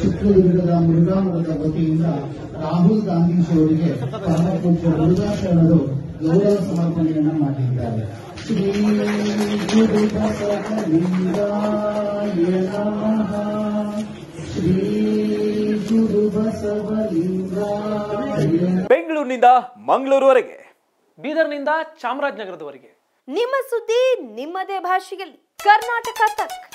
ಚಿತ್ರದುರ್ಗದ ಮುರುಘಾ ಮಠದ ವತಿಯಿಂದ ರಾಹುಲ್ ಗಾಂಧೀಜಿ ಅವರಿಗೆ ಪರಮ ಪೂಜ್ಯ ಮುರುಘಾ ಶರಣರು ಗೌರವ ಸಮರ್ಪಣೆಯನ್ನ ಮಾಡಿದ್ದಾರೆ ಶ್ರೀ ಗುರು ಬಸವಲಿಂಗಾಯ ನಮಃ ಶ್ರೀ ಗುರು ಬಸವಲಿಂಗಾಯ ಬೆಂಗಳೂರಿನಿಂದ ಮಂಗಳೂರುವರೆಗೆ ಬೀದರ್ನಿಂದ ಚಾಮರಾಜನಗರದವರೆಗೆ ನಿಮ್ಮ ಸುದ್ದಿ ನಿಮ್ಮದೇ ಭಾಷೆಯಲ್ಲಿ ಕರ್ನಾಟಕ ತಕ್